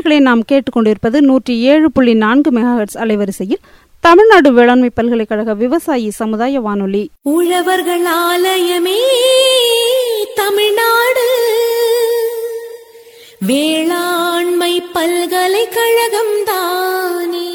நேயர்களை நாம் கேட்டுக்கொண்டிருப்பது நூற்றி ஏழு புள்ளி நான்கு மெகாஹெட்ஸ் அலைவரிசையில் தமிழ்நாடு வேளாண்மை பல்கலைக்கழக விவசாயி சமுதாய வானொலி உழவர்கள் ஆலயமே தமிழ்நாடு வேளாண்மை பல்கலைக்கழகம் தானே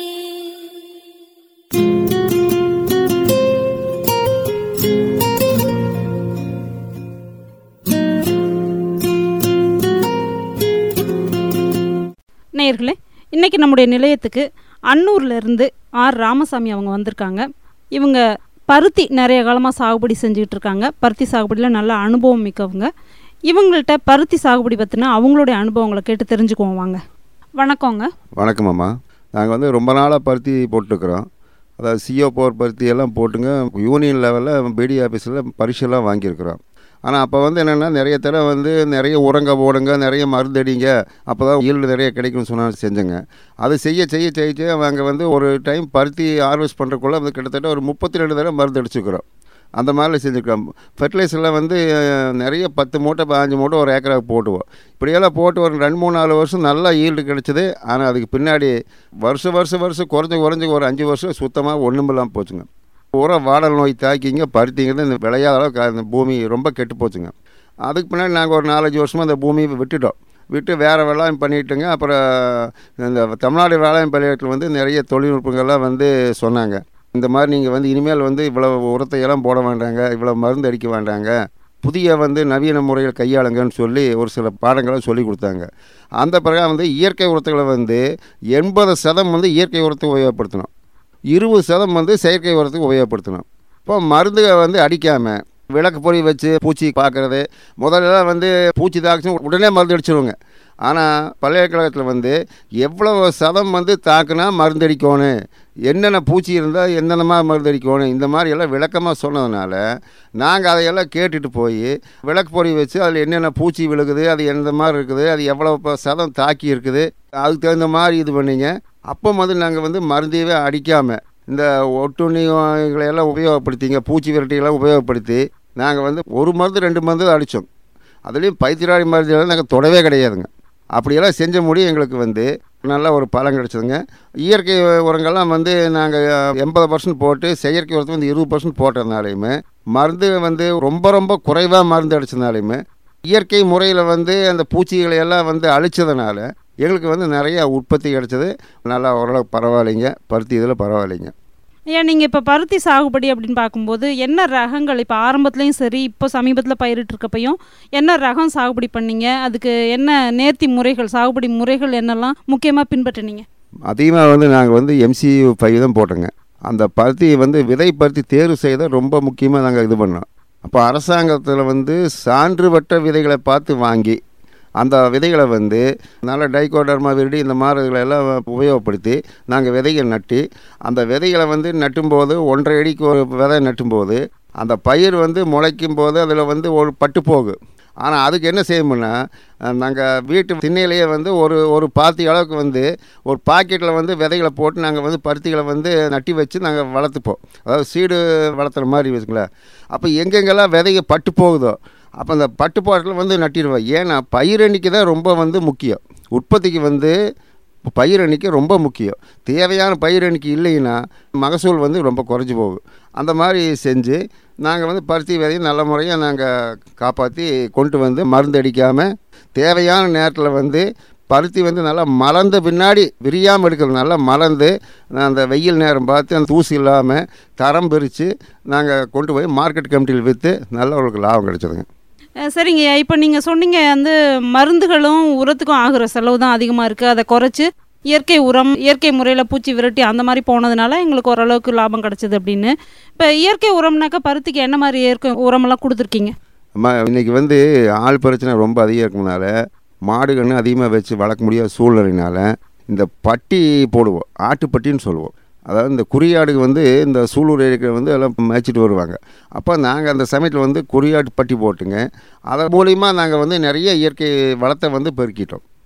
நேயர்களே இன்னைக்கு நம்முடைய நிலையத்துக்கு அன்னூர்ல இருந்து ஆர் ராமசாமி அவங்க வந்திருக்காங்க இவங்க பருத்தி நிறைய காலமாக சாகுபடி செஞ்சுக்கிட்டு இருக்காங்க பருத்தி சாகுபடியில் நல்ல அனுபவம் மிக்கவங்க இவங்கள்ட்ட பருத்தி சாகுபடி பற்றின அவங்களுடைய அனுபவங்களை கேட்டு தெரிஞ்சுக்குவோம் வாங்க வணக்கங்க வணக்கம் அம்மா நாங்கள் வந்து ரொம்ப நாளாக பருத்தி போட்டுருக்குறோம் அதாவது சிஓ போர் பருத்தி எல்லாம் போட்டுங்க யூனியன் லெவலில் பிடி ஆஃபீஸில் பரிசெல்லாம் வாங்கியிருக்கிறோம் ஆனால் அப்போ வந்து என்னென்னா நிறைய தடவை வந்து நிறைய உரங்க போடுங்க நிறைய மருந்தடிங்க அப்போ தான் ஈல்டு நிறைய கிடைக்கும்னு சொன்னால் செஞ்சேங்க அது செய்ய செய்ய செய்ய செய்ய அவங்க வந்து ஒரு டைம் பருத்தி ஹார்வெஸ்ட் பண்ணுறக்குள்ள வந்து கிட்டத்தட்ட ஒரு முப்பத்தி ரெண்டு தடவை மருந்து அடிச்சுக்கிறோம் அந்த மாதிரி செஞ்சுருக்கோம் ஃபெர்டிலைசரில் வந்து அஹ், நிறைய பத்து மூட்டை பாஞ்சு மூட்டை ஒரு ஏக்கராவுக்கு போட்டுவோம் இப்படியெல்லாம் போட்டு ஒரு ரெண்டு மூணு நாலு வருஷம் நல்லா ஈல்டு கிடச்சிது ஆனால் அதுக்கு பின்னாடி வருஷம் வருஷம் வருஷம் குறைஞ்சு குறைஞ்சு ஒரு அஞ்சு வருஷம் சுத்தமாக ஒன்றும் இல்லாமல் போச்சுங்க பூரா வாடல் நோய் தாக்கிங்க பருத்திங்கிறது இந்த விளையாத அளவுக்கு அந்த பூமி ரொம்ப கெட்டு போச்சுங்க அதுக்கு பின்னாடி நாங்கள் ஒரு நாலஞ்சு வருஷமாக அந்த பூமியை விட்டுட்டோம் விட்டு வேறு வேளாண் பண்ணிட்டுங்க அப்புறம் இந்த தமிழ்நாடு வேளாண் பள்ளியத்தில் வந்து நிறைய தொழில்நுட்பங்கள்லாம் வந்து சொன்னாங்க இந்த மாதிரி நீங்கள் வந்து இனிமேல் வந்து இவ்வளோ உரத்தை எல்லாம் போட வேண்டாங்க இவ்வளோ மருந்து அடிக்க வேண்டாங்க புதிய வந்து நவீன முறையில் கையாளுங்கன்னு சொல்லி ஒரு சில பாடங்களை சொல்லி கொடுத்தாங்க அந்த பிறகு வந்து இயற்கை உரத்துகளை வந்து எண்பது சதம் வந்து இயற்கை உரத்தை உபயோகப்படுத்தணும் இருபது சதம் வந்து செயற்கை உரத்துக்கு உபயோகப்படுத்தணும் இப்போ மருந்துகளை வந்து அடிக்காமல் விளக்கு பொறி வச்சு பூச்சி பார்க்குறது முதல்ல வந்து பூச்சி தாக்குச்சும் உடனே மருந்து அடிச்சிருவாங்க ஆனால் பல்கலைக்கழகத்தில் வந்து எவ்வளோ சதம் வந்து தாக்குனா மருந்து அடிக்கணும் என்னென்ன பூச்சி இருந்தால் என்னென்ன மாதிரி மருந்து அடிக்கணும் இந்த மாதிரி எல்லாம் விளக்கமாக சொன்னதுனால நாங்கள் அதையெல்லாம் கேட்டுட்டு போய் விளக்கு பொறி வச்சு அதில் என்னென்ன பூச்சி விழுகுது அது எந்த மாதிரி இருக்குது அது எவ்வளோ ப- சதம் தாக்கி இருக்குது அதுக்கு தகுந்த மாதிரி இது பண்ணிங்க அப்போ வந்து நாங்கள் வந்து மருந்தையவே அடிக்காமல் இந்த ஒட்டுண்ணிகளை எல்லாம் உபயோகப்படுத்திங்க பூச்சி விரட்டியெல்லாம் உபயோகப்படுத்தி நாங்கள் வந்து ஒரு மருந்து ரெண்டு மருந்து தான் அடித்தோம் அதுலேயும் பைத்தியராடி மருந்துலாம் நாங்கள் தொடவே கிடையாதுங்க அப்படியெல்லாம் செஞ்ச முடியும் எங்களுக்கு வந்து நல்ல ஒரு பலன் கிடச்சிதுங்க இயற்கை உரங்கள்லாம் வந்து நாங்கள் எண்பது பர்சன்ட் போட்டு செயற்கை உரத்தை வந்து இருபது பர்சன்ட் போட்டதுனாலையுமே மருந்து வந்து ரொம்ப ரொம்ப குறைவாக மருந்து அடிச்சதுனாலையுமே இயற்கை முறையில் வந்து அந்த பூச்சிகளை எல்லாம் வந்து அழிச்சதுனால எங்களுக்கு வந்து நிறைய உற்பத்தி கிடச்சது நல்லா ஓரளவுக்கு பரவாயில்லைங்க பருத்தி இதில் பரவாயில்லைங்க ஏன் நீங்கள் இப்போ பருத்தி சாகுபடி அப்படின்னு பார்க்கும்போது என்ன ரகங்கள் இப்போ ஆரம்பத்துலேயும் சரி இப்போ சமீபத்தில் பயிரிட்டிருக்கப்பையும் என்ன ரகம் சாகுபடி பண்ணீங்க அதுக்கு என்ன நேர்த்தி முறைகள் சாகுபடி முறைகள் என்னெல்லாம் முக்கியமாக பின்பற்றினீங்க அதிகமாக வந்து நாங்கள் வந்து எம்சி ஃபைவ் தான் போட்டோங்க அந்த பருத்தி வந்து விதை பருத்தி தேர்வு செய்த ரொம்ப முக்கியமாக நாங்கள் இது பண்ணோம் அப்போ அரசாங்கத்தில் வந்து சான்று வட்ட விதைகளை பார்த்து வாங்கி அந்த விதைகளை வந்து நல்ல டைகோடர்மா விருடி இந்த மாதிரி இதுகளை எல்லாம் உபயோகப்படுத்தி நாங்கள் விதைகள் நட்டி அந்த விதைகளை வந்து நட்டும்போது ஒன்றரை அடிக்கு ஒரு விதை நட்டும்போது அந்த பயிர் வந்து முளைக்கும் போது அதில் வந்து ஒரு பட்டு போகு ஆனால் அதுக்கு என்ன செய்யணும்னா நாங்கள் வீட்டு திண்ணையிலேயே வந்து ஒரு ஒரு பாத்தி அளவுக்கு வந்து ஒரு பாக்கெட்டில் வந்து விதைகளை போட்டு நாங்கள் வந்து பருத்திகளை வந்து நட்டி வச்சு நாங்கள் வளர்த்துப்போம் அதாவது சீடு வளர்த்துற மாதிரி வச்சுங்களேன் அப்போ எங்கெங்கெல்லாம் விதைங்க பட்டு போகுதோ அப்போ அந்த பட்டுப்பாட்டில் வந்து நட்டிடுவோம் ஏன்னா பயிர் எண்ணிக்கை தான் ரொம்ப வந்து முக்கியம் உற்பத்திக்கு வந்து பயிர் எண்ணிக்கை ரொம்ப முக்கியம் தேவையான பயிர் எண்ணிக்கை இல்லைன்னா மகசூல் வந்து ரொம்ப குறைஞ்சி போகும் அந்த மாதிரி செஞ்சு நாங்கள் வந்து பருத்தி விதையை நல்ல முறையாக நாங்கள் காப்பாற்றி கொண்டு வந்து மருந்து அடிக்காமல் தேவையான நேரத்தில் வந்து பருத்தி வந்து நல்லா மலர்ந்த பின்னாடி விரியாமல் எடுக்கிறது நல்லா மலர்ந்து அந்த வெயில் நேரம் பார்த்து அந்த தூசி இல்லாமல் தரம் பிரித்து நாங்கள் கொண்டு போய் மார்க்கெட் கமிட்டியில் விற்று நல்ல ஒரு லாபம் கிடைச்சதுங்க அஹ் சரிங்க இப்போ நீங்கள் சொன்னீங்க வந்து மருந்துகளும் உரத்துக்கும் ஆகுற செலவு தான் அதிகமாக இருக்குது அதை குறைச்சி இயற்கை உரம் இயற்கை முறையில் பூச்சி விரட்டி அந்த மாதிரி போனதுனால எங்களுக்கு ஓரளவுக்கு லாபம் கிடச்சிது அப்படின்னு இப்போ இயற்கை உரம்னாக்கா பருத்திக்கு என்ன மாதிரி இயற்கை உரமெல்லாம் கொடுத்துருக்கீங்க அம்மா இன்னைக்கு வந்து ஆள் பிரச்சனை ரொம்ப அதிகம் இருக்கனால மாடு கன்று அதிகமாக வச்சு வளர்க்க முடியாத சூழ்நிலையினால இந்த பட்டி போடுவோம் ஆட்டுப்பட்டின்னு சொல்லுவோம் அதாவது இந்த குறியாடு வந்து இந்த சூலூர் ஏரியா வந்து எல்லாம் மேய்ச்சிட்டு வருவாங்க அப்போ நாங்கள் அந்த சமயத்தில் வந்து குறியாட்டு பட்டி போட்டுங்க அதன் மூலிமா நாங்கள் வந்து நிறைய இயற்கை வளத்தை வந்து பெருக்கிட்டோம்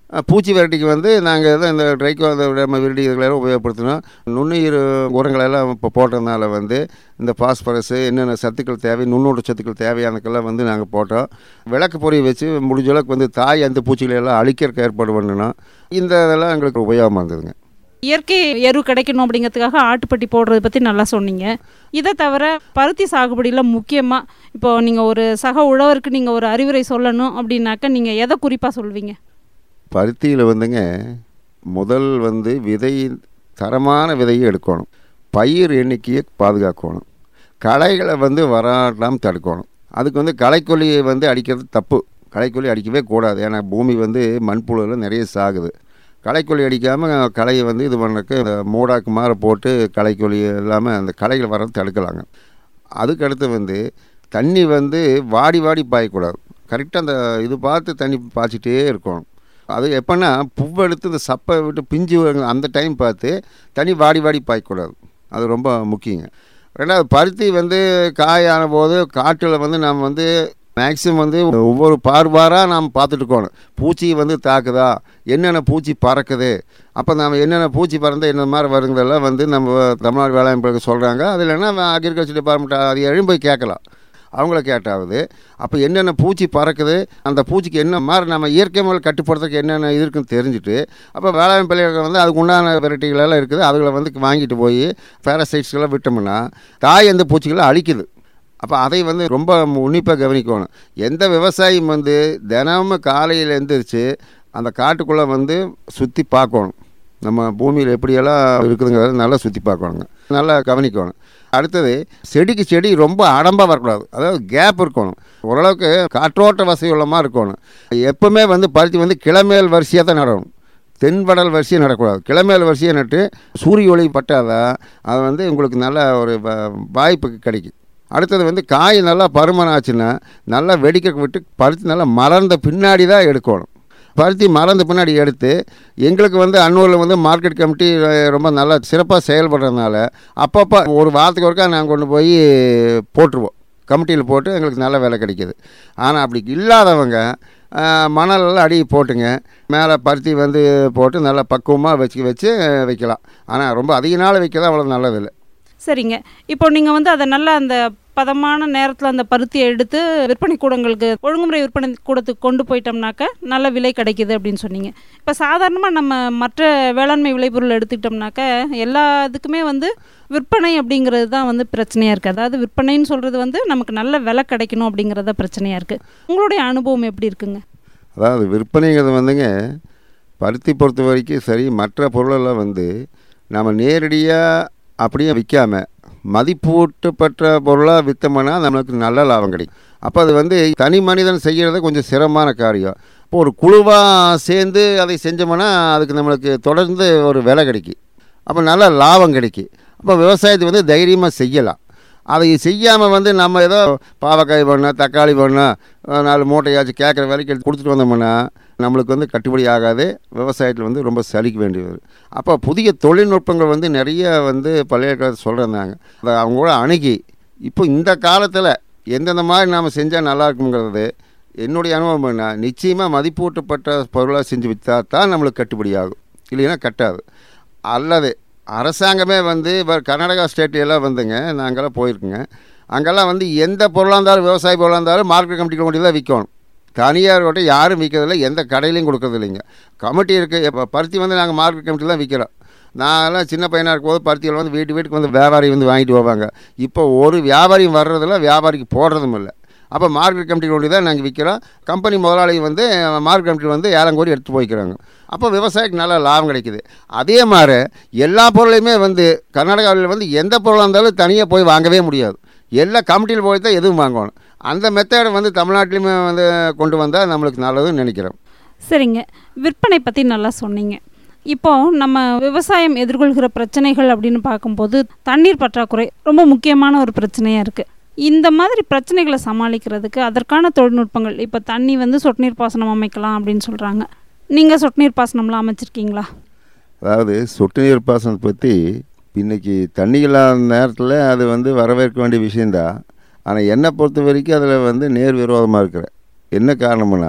அஹ், பூச்சி விரட்டிக்கு வந்து நாங்கள் எதுவும் இந்த ட்ரைக்கோ அந்த விரட்டி இதுகளெல்லாம் உபயோகப்படுத்தினோம் நுண்ணுயிர் உரங்களெல்லாம் இப்போ போட்டதுனால வந்து இந்த பாஸ்பரஸ் என்னென்ன சத்துக்கள் தேவை நுண்ணூட்ட சத்துக்கள் தேவையானக்கெல்லாம் வந்து நாங்கள் போட்டோம் விளக்கு பொறி வச்சு முடிஞ்ச அளவுக்கு வந்து தாய் அந்த பூச்சிகளை எல்லாம் அழிக்கிறதுக்கு ஏற்பாடு பண்ணினோம் இந்த இதெல்லாம் எங்களுக்கு உபயோகமாக இருந்ததுங்க இயற்கை எரு கிடைக்கணும் அப்படிங்கிறதுக்காக ஆட்டுப்பட்டி போடுறதை பற்றி நல்லா சொன்னீங்க இதை தவிர பருத்தி சாகுபடியில் முக்கியமாக இப்போ நீங்கள் ஒரு சக உழவருக்கு நீங்கள் ஒரு அறிவுரை சொல்லணும் அப்படின்னாக்க நீங்கள் எதை குறிப்பாக சொல்வீங்க பருத்தியில் வந்துங்க முதல் வந்து விதை தரமான விதையை எடுக்கணும் பயிர் எண்ணிக்கையை பாதுகாக்கணும் களைகளை வந்து வராட்டாமல் தடுக்கணும் அதுக்கு வந்து களைக்கொல்லியை வந்து அடிக்கிறது தப்பு களைக்கொல்லி அடிக்கவே கூடாது ஏன்னா பூமி வந்து மண்புழுவில் நிறைய சாகுது களைக்கொல்லி அடிக்காமல் களையை வந்து இது பண்ணுறக்கு இந்த மூடாக்கு மாற போட்டு களைக்கொல்லி இல்லாமல் அந்த களைகள் வர்றது தடுக்கலாங்க அதுக்கடுத்து வந்து தண்ணி வந்து வாடி வாடி பாயக்கூடாது கரெக்டாக அந்த இது பார்த்து தண்ணி பாய்ச்சிட்டே இருக்கணும் அது எப்போன்னா பூவெடுத்து இந்த சப்பை விட்டு பிஞ்சு வரும் அந்த டைம் பார்த்து தண்ணி வாடி வாடி பாய்க்கக்கூடாது அது ரொம்ப முக்கியங்க ரெண்டாவது பருத்தி வந்து காயான போது காட்டில் வந்து நம்ம வந்து மேக்ஸிமம் வந்து ஒவ்வொரு பார்வாராக நாம் பார்த்துட்டு இருக்கணும் பூச்சி வந்து தாக்குதா என்னென்ன பூச்சி பறக்குது அப்போ நம்ம என்னென்ன பூச்சி பறந்து என்ன மாதிரி வருங்கிறதெல்லாம் வந்து நம்ம தமிழ்நாடு வேளாண் பிறகு சொல்கிறாங்க அது இல்லைன்னா அக்ரிகல்ச்சர் டிபார்ட்மெண்ட் அது எழுதி போய் கேட்கலாம் அவங்கள கேட்டாவது அப்போ என்னென்ன பூச்சி பறக்குது அந்த பூச்சிக்கு என்ன மாதிரி நம்ம இயற்கை முறையில் கட்டுப்படுறதுக்கு என்னென்ன இது இருக்குன்னு தெரிஞ்சுட்டு அப்போ வேளாண் பிள்ளைகள் வந்து அதுக்கு உண்டான வெரைட்டிகள் எல்லாம் இருக்குது அதுகளை வந்து வாங்கிட்டு போய் பேரசைட்ஸ்கெல்லாம் விட்டோம்னா தாய் அந்த பூச்சிகளை அழிக்குது அப்போ அதை வந்து ரொம்ப உன்னிப்பாக கவனிக்கணும் எந்த விவசாயியும் வந்து தினமும் காலையில் எழுந்திரிச்சு அந்த காட்டுக்குள்ளே வந்து சுற்றி பார்க்கணும் நம்ம பூமியில் எப்படியெல்லாம் இருக்குதுங்கிறத நல்லா சுற்றி பார்க்கணுங்க நல்லா கவனிக்கணும் அடுத்தது செடிக்கு செடி ரொம்ப அடம்பாக வரக்கூடாது அதாவது கேப் இருக்கணும் ஓரளவுக்கு காற்றோட்ட வசதி உள்ள மாதிரி இருக்கணும் எப்பவுமே வந்து பருத்தி வந்து கிளமேல் வரிசையாக தான் நடணும் தென்வடல் வரிசையை நடக்கூடாது கிளமேல் வரிசையை நட்டு சூரிய ஒளி பட்டாதான் அது வந்து உங்களுக்கு நல்ல ஒரு வ- வாய்ப்பு கிடைக்கும் அடுத்தது வந்து காய் நல்லா பருமன் ஆச்சுன்னா நல்லா வெடிக்க விட்டு பருத்தி நல்லா மலர்ந்த பின்னாடி தான் எடுக்கணும் பருத்தி மலர்ந்த பின்னாடி எடுத்து எங்களுக்கு வந்து அன்னூரில் வந்து மார்க்கெட் கமிட்டி அஹ், ரொம்ப நல்லா சிறப்பாக செயல்படுறதுனால அப்பப்போ ஒரு வாரத்துக்கு ஒருக்கா நாங்கள் கொண்டு போய் போட்டுருவோம் கமிட்டியில் போட்டு எங்களுக்கு நல்ல விலை கிடைக்கிது ஆனால் அப்படி இல்லாதவங்க அஹ், மணலெல்லாம் அடி போட்டுங்க மேலே பருத்தி வந்து போட்டு நல்லா பக்குவமாக வச்சு வச்சு வைக்கலாம் ஆனால் ரொம்ப அதிக நாள் வைக்கிறது அவ்வளோ நல்லதில்லை சரிங்க இப்போ நீங்கள் வந்து அதை நல்லா அந்த பதமான நேரத்தில் அந்த பருத்தியை எடுத்து விற்பனை கூடங்களுக்கு ஒழுங்குமுறை விற்பனை கூடத்துக்கு கொண்டு போயிட்டோம்னாக்க நல்ல விலை கிடைக்குது அப்படின்னு சொன்னீங்க இப்போ சாதாரணமாக நம்ம மற்ற வேளாண்மை விளைபொருள் எடுத்துக்கிட்டோம்னாக்க எல்லா இதுக்குமே வந்து விற்பனை அப்படிங்கிறது தான் வந்து பிரச்சனையாக இருக்குது அதாவது விற்பனைன்னு சொல்கிறது வந்து நமக்கு நல்ல விலை கிடைக்கணும் அப்படிங்கிறத பிரச்சனையாக இருக்குது உங்களுடைய அனுபவம் எப்படி இருக்குங்க அதாவது விற்பனைங்கிறது வந்துங்க பருத்தி பொறுத்த வரைக்கும் சரி மற்ற பொருளெல்லாம் வந்து நம்ம நேரடியாக அப்படியே விற்காம மதிப்பூட்டப்பட்ட பொருளாக விற்றோம்னா நம்மளுக்கு நல்ல லாபம் கிடைக்கும் அப்போ அது வந்து தனி மனிதன் செய்கிறது கொஞ்சம் சிரமமான காரியம் இப்போ ஒரு குழுவாக சேர்ந்து அதை செஞ்சோம்னா அதுக்கு நம்மளுக்கு தொடர்ந்து ஒரு விலை கிடைக்கும் அப்போ நல்ல லாபம் கிடைக்கும் அப்போ விவசாயத்தை வந்து தைரியமாக செய்யலாம் அதை செய்யாமல் வந்து நம்ம ஏதோ பாவக்காய் பண்ணோம் தக்காளி பண்ணோம் அஹ் நாலு மூட்டையாச்சும் கேட்குற விலைக்கு எடுத்து கொடுத்துட்டு வந்தோம்னா நம்மளுக்கு வந்து கட்டுப்படி ஆகாது விவசாயத்தில் வந்து ரொம்ப சலிக்க வேண்டி வரும் அப்போ புதிய தொழில்நுட்பங்கள் வந்து நிறைய வந்து பழைய காலத்தில் சொல்கிறாங்க அதை அவங்க கூட அணுகி இப்போ இந்த காலத்தில் எந்தெந்த மாதிரி நாம் செஞ்சால் நல்லா இருக்குங்கிறது என்னுடைய அனுபவம் என்ன நிச்சயமாக மதிப்பூட்டப்பட்ட பொருளாக செஞ்சு விற்றா தான் நம்மளுக்கு கட்டுப்படி ஆகும் இல்லைன்னா கட்டாது அல்லது அரசாங்கமே வந்து இப்போ கர்நாடகா ஸ்டேட் எல்லாம் வந்துங்க நாங்கள்லாம் போயிருக்குங்க அங்கெல்லாம் வந்து எந்த பொருளாக இருந்தாலும் விவசாய பொருளாக இருந்தாலும் மார்க்கெட் கமிட்டியில் கொண்டு தான் விற்கணும் தனியார் கிட்ட யாரும் விற்கிறதில்ல எந்த கடையிலையும் கொடுக்கறது இல்லைங்க கமிட்டி இருக்குது இப்போ பருத்தி வந்து நாங்கள் மார்க்கெட் கமிட்டியில் தான் விற்கிறோம் நாங்கெல்லாம் சின்ன பையனாக இருக்கும்போது பருத்தியில் வந்து வீட்டு வீட்டுக்கு வந்து வியாபாரி வந்து வாங்கிட்டு போவாங்க இப்போ ஒரு வியாபாரியும் வர்றதில்ல வியாபாரிக்கு போடுறதும் இல்லை அப்போ மார்க்கெட் கமிட்டி கொண்டு தான் நாங்கள் விற்கிறோம் கம்பெனி முதலாளி வந்து மார்க்கெட் கமிட்டி வந்து ஏலம் கோரி எடுத்து போய்க்கிறாங்க அப்போ விவசாயிக்கு நல்ல லாபம் கிடைக்குது அதே மாதிரி எல்லா பொருளையுமே வந்து கர்நாடகாவில் வந்து எந்த பொருளாக இருந்தாலும் தனியாக போய் வாங்கவே முடியாது எல்லா கமிட்டியில் போய் தான் எதுவும் வாங்கணும் அந்த மெத்தடை வந்து தமிழ்நாட்டிலையுமே வந்து கொண்டு வந்தால் நம்மளுக்கு நல்லதுன்னு நினைக்கிறோம் சரிங்க விற்பனை பற்றி நல்லா சொன்னீங்க இப்போ நம்ம விவசாயம் எதிர்கொள்கிற பிரச்சனைகள் அப்படின்னு பார்க்கும்போது தண்ணீர் பற்றாக்குறை ரொம்ப முக்கியமான ஒரு பிரச்சனையாக இருக்குது இந்த மாதிரி பிரச்சனைகளை சமாளிக்கிறதுக்கு அதற்கான தொழில்நுட்பங்கள் இப்போ தண்ணி வந்து சொட்டு நீர் பாசனம் அமைக்கலாம் அப்படின்னு சொல்கிறாங்க நீங்கள் சொட்டு நீர் பாசனம்லாம் அமைச்சிருக்கீங்களா அதாவது சொட்டு நீர் பாசனத்தை பற்றி இன்னைக்கு தண்ணி இல்லாத நேரத்தில் அது வந்து வரவேற்க வேண்டிய விஷயந்தான் ஆனால் என்னை பொறுத்த வரைக்கும் அதில் வந்து நேர் விரோதமாக இருக்கிறேன் என்ன காரணம்னா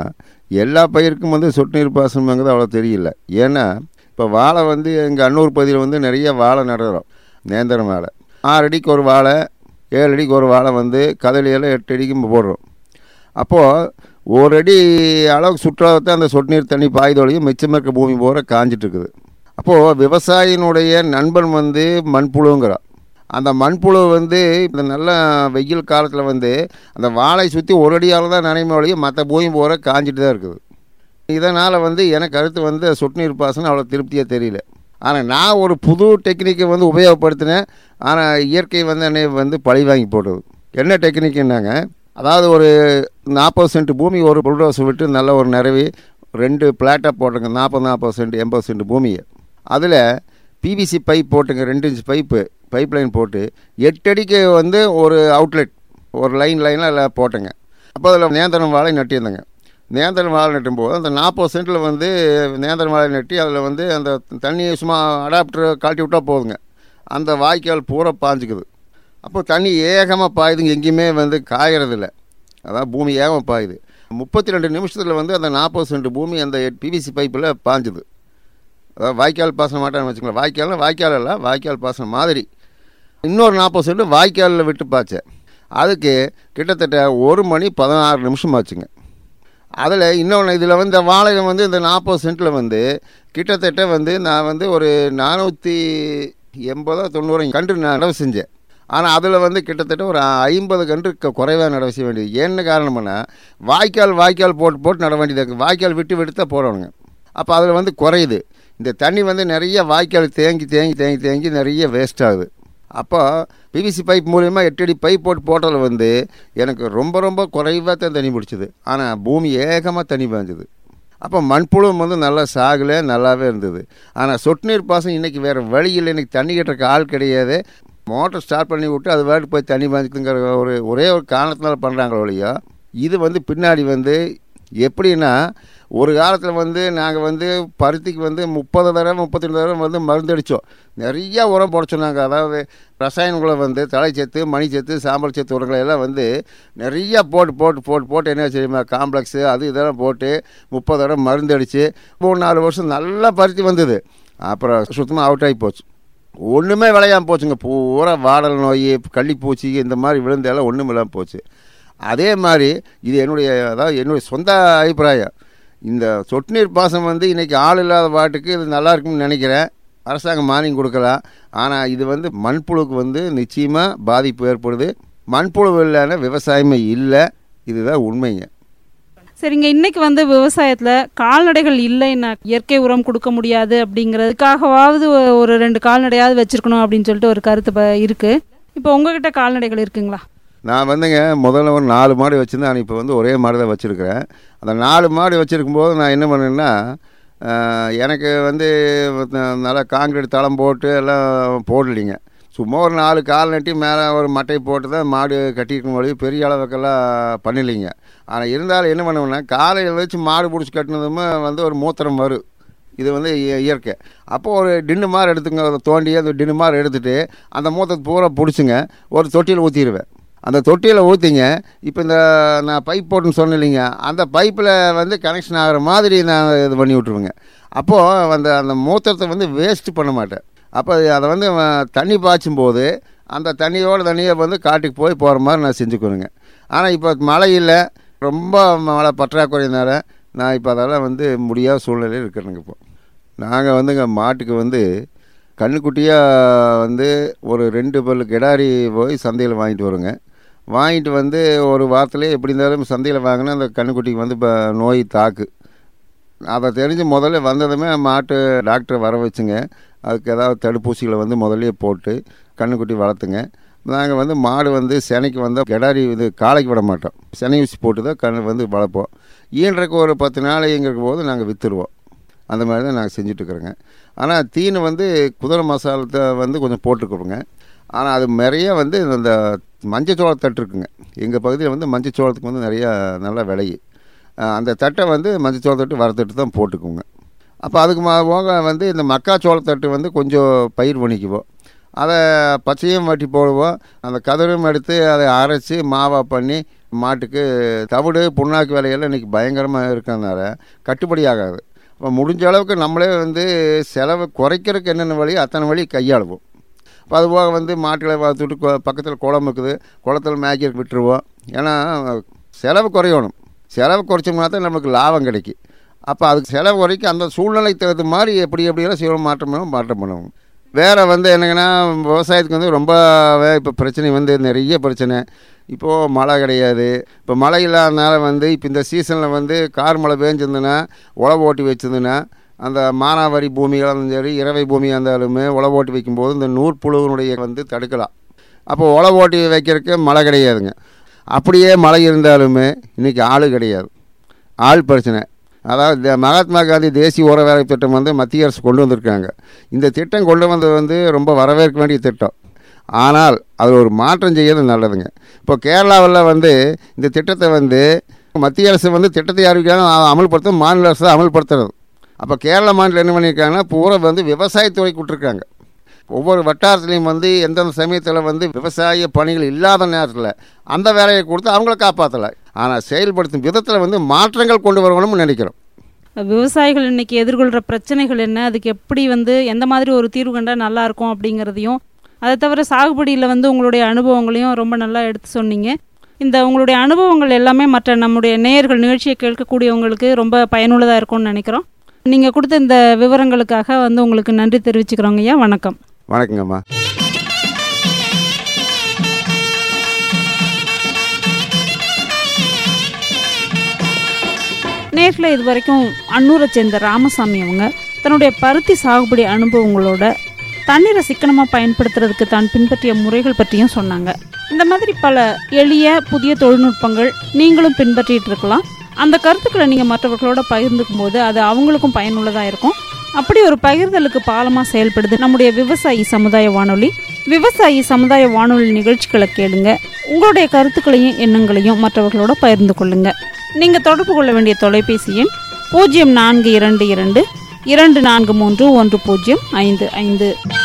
எல்லா பயிருக்கும் வந்து சொட்டு நீர் பாசனங்கிறது அவ்வளோ தெரியல ஏன்னா இப்போ வாழை வந்து எங்கள் அன்னூர் பகுதியில் வந்து நிறைய வாழை நடுறோம் நேந்திரம் வாழை ஆறு அடிக்கு ஒரு வாழை ஏழு அடிக்கு ஒரு வாழை வந்து கதலியெல்லாம் எட்டு அடிக்கு போடுறோம் அப்போது ஒரு அடி அளவுக்கு சுற்றுலாவத்தை அந்த சொட்டு நீர் தண்ணி பாய்தோலையும் மிச்சம் இருக்க பூமி பூரா காஞ்சிட்டு இருக்குது அப்போது விவசாயினுடைய நண்பன் வந்து மண்புழுங்கிறான் அந்த மண்புழு வந்து இந்த நல்ல வெயில் காலத்தில் வந்து அந்த வாழை சுற்றி ஒரு அடியால் தான் நனைமை ஒழிய மற்ற பூமி பூரா காஞ்சிட்டு தான் இருக்குது இதனால் வந்து எனக்கு கருத்து வந்து சொட்டு நீர் பாசனம் அவ்வளோ திருப்தியாக தெரியல ஆனால் நான் ஒரு புது டெக்னிக்கை வந்து உபயோகப்படுத்தினேன் ஆனால் இயற்கை வந்து என்னை வந்து பழி வாங்கி போட்டது என்ன டெக்னிக்குன்னாங்க அதாவது ஒரு நாற்பது சென்ட் பூமி ஒரு புல்டோஸ் விட்டு நல்ல ஒரு நிறவி ரெண்டு பிளாட்டாக போட்டுங்க நாற்பது நாற்பது சென்ட் எண்பது சென்ட் பூமியை அதில் பிவிசி பைப் போட்டுங்க ரெண்டு இன்ச் பைப்பு பைப் லைன் போட்டு எட்டு அடிக்கு வந்து ஒரு அவுட்லெட் ஒரு லைன் லைனாக அதில் போட்டேங்க அப்போ அதில் நேந்திரம் வாழை நட்டியிருந்தேங்க நேந்திரம் வாழை நட்டும்போது அந்த நாற்பது சென்ட்டில் வந்து நேந்திரம் வாழை நட்டி அதில் வந்து அந்த தண்ணியை சும்மா அடாப்டர் காட்டி விட்டால் போதுங்க அந்த வாய்க்கால் பூரா பாஞ்சுக்குது அப்போ தண்ணி ஏகமாக பாயுதுங்க எங்கேயுமே வந்து காயறதில்ல அதான் பூமி ஏகமாக பாயுது முப்பத்தி ரெண்டு நிமிஷத்தில் வந்து அந்த நாற்பது சென்ட் பூமி அந்த பிவிசி பைப்பில் பாஞ்சுது அதாவது வாய்க்கால் பாசனம் மாட்டான்னு வச்சுக்கலாம் வாய்க்கால்னா வாய்க்கால் இல்லை வாய்க்கால் பாசனம் மாதிரி இன்னொரு நாற்பது சென்ட் வாய்க்காலில் விட்டு பாய்ச்சேன் அதுக்கு கிட்டத்தட்ட ஒரு மணி பதினாறு நிமிஷம் ஆச்சுங்க அதில் இன்னொன்று இதில் வந்து இந்த வாழை வந்து இந்த நாற்பது சென்ட்டில் வந்து கிட்டத்தட்ட வந்து நான் வந்து ஒரு நானூற்றி எண்பதோ தொண்ணூறு கன்று நான் நடவு செஞ்சேன் ஆனால் அதில் வந்து கிட்டத்தட்ட ஒரு ஐம்பது கன்று க- குறைவா நடவு செய்ய வேண்டியது என்ன காரணம்னா வாய்க்கால் வாய்க்கால் போட்டு போட்டு நட வேண்டியது இருக்குது வாய்க்கால் விட்டு விட்டு தான் போடணுங்க அப்போ அதில் வந்து குறையுது இந்த தண்ணி வந்து நிறைய வாய்க்கால் தேங்கி தேங்கி தேங்கி தேங்கி நிறைய வேஸ்ட் ஆகுது அப்போ பிவிசி பைப் மூலியமாக எட்டு அடி பைப் போட்டு போட்டதில் வந்து எனக்கு ரொம்ப ரொம்ப குறைவாக தான் தண்ணி பிடிச்சிது ஆனால் பூமி ஏகமாக தண்ணி பாய்ஞ்சது அப்போ மண்புழுவும் வந்து நல்லா சாகலை நல்லாவே இருந்தது ஆனால் சொட்டு நீர் பாசனம் இன்றைக்கி வேறு வழி இல்லை இன்றைக்கி தண்ணி கட்டுறக்கு ஆள் கிடையாது மோட்டர் ஸ்டார்ட் பண்ணி விட்டு அது வாட்டு போய் தண்ணி பாய்ச்சிக்குங்கிற ஒரு ஒரே ஒரு காரணத்தினால பண்ணுறாங்களோ இல்லையா இது வந்து பின்னாடி வந்து எப்படின்னா ஒரு காலத்தில் வந்து நாங்கள் வந்து பருத்திக்கு வந்து முப்பது தடவை முப்பத்தி ரெண்டு தடவை வந்து மருந்து அடித்தோம் நிறைய உரம் போட சொன்னாங்க அதாவது ரசாயனங்களை வந்து தலைச்சத்து மணிச்சத்து சாம்பல் சத்து உரங்களை எல்லாம் வந்து நிறைய போட்டு போட்டு போட்டு போட்டு என்ன செய்யுமா காம்ப்ளெக்ஸு அது இதெல்லாம் போட்டு முப்பது தடவை மருந்து அடித்து மூணு நாலு வருஷம் நல்லா பருத்தி வந்தது அப்புறம் சுத்தமாக அவுட் ஆகி போச்சு ஒன்றுமே விளையாமல் போச்சுங்க பூரா வாடல் நோய் கள்ளிப்பூச்சி இந்த மாதிரி விழுந்தெல்லாம் ஒன்றும் இல்லாமல் போச்சு அதே மாதிரி இது என்னுடைய அதாவது என்னுடைய சொந்த அபிப்பிராயம் இந்த சொட்டு நீர் பாசனம் வந்து இன்றைக்கி ஆள் இல்லாத பாட்டுக்கு இது நல்லா இருக்கும்னு நினைக்கிறேன் அரசாங்கம் மானியம் கொடுக்கலாம் ஆனால் இது வந்து மண்புழுக்கு வந்து நிச்சயமாக பாதிப்பு ஏற்படுது மண்புழு இல்லைன்னா விவசாயமே இல்லை இதுதான் உண்மைங்க சரிங்க இன்னைக்கு வந்து விவசாயத்தில் கால்நடைகள் இல்லைன்னா இயற்கை உரம் கொடுக்க முடியாது அப்படிங்கிறதுக்காகவாவது ஒ- ஒரு ரெண்டு கால்நடையாவது வச்சிருக்கணும் அப்படின்னு சொல்லிட்டு ஒரு கருத்து ப- இருக்கு இப்போ உங்ககிட்ட கால்நடைகள் இருக்குங்களா நான் வந்துங்க முதல்ல ஒரு நாலு மாடு வச்சுருந்தேன் ஆனால் இப்போ வந்து ஒரே மாடு தான் வச்சுருக்கிறேன் அந்த நாலு மாடு வச்சுருக்கும்போது நான் என்ன பண்ணேன்னா ஆஹ், எனக்கு வந்து ந- நல்லா காங்கிரீட் தளம் போட்டு எல்லாம் போடலிங்க சும்மா ஒரு நாலு கால் நட்டி மேலே ஒரு மட்டை போட்டு தான் மாடு கட்டியிருக்கும் வழி பெரிய அளவுக்கெல்லாம் பண்ணலைங்க ஆனால் இருந்தாலும் என்ன பண்ணுவேன்னா காலையில் வச்சு மாடு பிடிச்சி கட்டினதுமே வந்து ஒரு மூத்திரம் வரும் இது வந்து இய- இயற்கை அப்போ ஒரு டின்னு மாதிரி எடுத்துங்க அதை தோண்டி அந்த டின்னு மாதிரி எடுத்துட்டு அந்த மூத்தத்தை பூரா பிடிச்சிங்க ஒரு தொட்டியில் ஊற்றிடுவேன் அந்த தொட்டியில் ஊற்றிங்க இப்போ இந்த நான் பைப் போட்டுன்னு சொன்னேன் இல்லைங்க அந்த பைப்பில் வந்து கனெக்ஷன் ஆகிற மாதிரி நான் இது பண்ணி விட்ருவேங்க அப்போது அந்த அந்த மூத்திரத்தை வந்து வேஸ்ட் பண்ண மாட்டேன் அப்போ அதை வந்து அவன் தண்ணி பாய்ச்சும் போது அந்த தண்ணியோட தண்ணியை வந்து காட்டுக்கு போய் போகிற மாதிரி நான் செஞ்சுக்கணுங்க ஆனால் இப்போ மழை இல்லை ரொம்ப மழை பற்றாக்குறையினால நான் இப்போ அதெல்லாம் வந்து முடியாத சூழ்நிலையில் இருக்கிறேங்க இப்போ நாங்கள் வந்துங்க மாட்டுக்கு வந்து கண்ணுக்குட்டியாக வந்து ஒரு ரெண்டு பல்லு கிடாரி போய் சந்தையில் வாங்கிட்டு வருங்க வாங்கிட்டு வந்து ஒரு வாரத்துலேயே எப்படி இருந்தாலும் சந்தையில் வாங்கினா அந்த கண்ணுக்குட்டிக்கு வந்து இப்போ நோய் தாக்கு அதை தெரிஞ்சு முதல்ல வந்ததுமே மாட்டு டாக்டர் வர வச்சுங்க அதுக்கு ஏதாவது தடுப்பூசிகளை வந்து முதல்லயே போட்டு கண்ணுக்குட்டி வளர்த்துங்க நாங்கள் வந்து மாடு வந்து செனைக்கு வந்தால் கிடாரி இது காளைக்கு விட மாட்டோம் செனை ஊசி போட்டு தான் கண் வந்து வளர்ப்போம் ஈன்றக்கு ஒரு பத்து நாளைங்கிற போது நாங்கள் விற்றுருவோம் அந்த மாதிரி தான் நாங்கள் செஞ்சுட்ருக்குறோங்க ஆனால் தீனு வந்து குதிரை மசாலத்தை வந்து கொஞ்சம் போட்டுக்கிறோங்க ஆனால் அது நிறைய வந்து இந்த மஞ்சச்சோள தட்டு இருக்குங்க எங்கள் பகுதியில் வந்து மஞ்சச்சோளத்துக்கு வந்து நிறையா நல்லா விளையு அஹ் அந்த தட்டை வந்து மஞ்சச்சோள தட்டு வறுத்தட்டு தான் போட்டுக்குவோங்க அப்போ அதுக்கு மா- போக வந்து இந்த மக்காச்சோள தட்டு வந்து கொஞ்சம் பயிர் பண்ணிக்குவோம் அதை பச்சையும் வட்டி போடுவோம் அந்த கதிரும் எடுத்து அதை அரைச்சி மாவாக பண்ணி மாட்டுக்கு தவிடு புண்ணாக்கு விலையெல்லாம் இன்றைக்கி பயங்கரமாக இருக்கிறதுனால கட்டுப்படி ஆகாது இப்போ முடிஞ்ச அளவுக்கு நம்மளே வந்து செலவை குறைக்கிறதுக்கு என்னென்ன வழி அத்தனை வழி கையாளுவோம் இப்போ அதுபோக வந்து மாட்டுகளை வளர்த்துட்டு கொ- பக்கத்தில் குளம் இருக்குது குளத்தில் மேய்க்க விட்டுருவோம் ஏன்னா செலவு குறையணும் செலவு குறைச்சோம்னா தான் நமக்கு லாபம் கிடைக்கும் அப்போ அதுக்கு செலவு குறைக்க அந்த சூழ்நிலை தகுந்த மாதிரி எப்படி எப்படியெல்லாம் செய்யணும் மாற்றம் பண்ணணும் மாற்றம் பண்ணுவோம் வேறு வந்து என்னங்கன்னா விவசாயத்துக்கு வந்து ரொம்ப இப்போ பிரச்சனை வந்து நிறைய பிரச்சனை இப்போது மழை கிடையாது இப்போ மழை இல்லாதனால வந்து இப்போ இந்த சீசனில் வந்து கார் மழை பேஞ்சிருந்துன்னா உழவு ஓட்டி வச்சிருந்துன்னா அந்த மானாவாரி பூமிகளாக இருந்தாலும் சரி இரவை பூமியாக இருந்தாலுமே உழவு ஓட்டி வைக்கும்போது இந்த நூற்புழுவினுடைய வந்து தடுக்கலாம் அப்போ உழவு ஓட்டி வைக்கிறதுக்கு மழை கிடையாதுங்க அப்படியே மழை இருந்தாலுமே இன்றைக்கி ஆள் கிடையாது ஆள் பிரச்சனை அதாவது இந்த மகாத்மா காந்தி தேசிய ஊர வேலை திட்டம் வந்து மத்திய அரசு கொண்டு வந்திருக்காங்க இந்த திட்டம் கொண்டு வந்தது வந்து ரொம்ப வரவேற்க வேண்டிய திட்டம் ஆனால் அது ஒரு மாற்றம் செய்யறது நல்லதுங்க இப்போ கேரளாவில் வந்து இந்த திட்டத்தை வந்து மத்திய அரசு வந்து திட்டத்தை அறிவிக்காம அமல்படுத்த மாநில அரசு தான் அமல்படுத்துறது அப்போ கேரள மாநிலம் என்ன பண்ணியிருக்காங்கன்னா பூரா வந்து விவசாயத்துறை விட்டுருக்காங்க ஒவ்வொரு வட்டாரத்துலேயும் வந்து எந்தெந்த சமயத்தில் வந்து விவசாய பணிகள் இல்லாத நேரத்தில் அந்த வேலையை கொடுத்து அவங்கள காப்பாற்றலை ஆனால் செயல்படுத்தும் விதத்தில் வந்து மாற்றங்கள் கொண்டு வரணும்னு நினைக்கிறோம் விவசாயிகள் இன்னைக்கு எதிர்கொள்கிற பிரச்சனைகள் என்ன அதுக்கு எப்படி வந்து எந்த மாதிரி ஒரு தீர்வு கண்டால் நல்லா இருக்கும் அப்படிங்கிறதையும் அதை தவிர சாகுபடியில் வந்து உங்களுடைய அனுபவங்களையும் ரொம்ப நல்லா எடுத்து சொன்னீங்க இந்த உங்களுடைய அனுபவங்கள் எல்லாமே மற்ற நம்முடைய நேயர்கள் நிகழ்ச்சியை கேட்கக்கூடியவங்களுக்கு ரொம்ப பயனுள்ளதாக இருக்கும்னு நினைக்கிறோம் நீங்கள் கொடுத்த இந்த விவரங்களுக்காக வந்து உங்களுக்கு நன்றி தெரிவிச்சுக்கிறோங்க ஐயா வணக்கம் வணக்கங்கம்மா நேரில் இது வரைக்கும் அன்னூரை சேர்ந்த ராமசாமி அவங்க தன்னுடைய பருத்தி சாகுபடி அனுபவங்களோட தண்ணீரை சிக்கனமாக பயன்படுத்துறதுக்கு தான் பின்பற்றிய முறைகள் பற்றியும் சொன்னாங்க இந்த மாதிரி பல எளிய புதிய தொழில்நுட்பங்கள் நீங்களும் பின்பற்றிட்டு இருக்கலாம் அந்த கருத்துக்களை நீங்கள் மற்றவர்களோட பகிர்ந்துக்கும் போது அது அவங்களுக்கும் பயனுள்ளதாக இருக்கும் அப்படி ஒரு பகிர்தலுக்கு பாலமாக செயல்படுது நம்முடைய விவசாயி சமுதாய வானொலி விவசாயி சமுதாய வானொலி நிகழ்ச்சிகளை கேளுங்க உங்களுடைய கருத்துக்களையும் எண்ணங்களையும் மற்றவர்களோட பகிர்ந்து கொள்ளுங்க நீங்க தொடர்பு கொள்ள வேண்டிய தொலைபேசி எண் பூஜ்ஜியம் நான்கு இரண்டு இரண்டு இரண்டு நான்கு மூன்று ஒன்று பூஜ்ஜியம் ஐந்து ஐந்து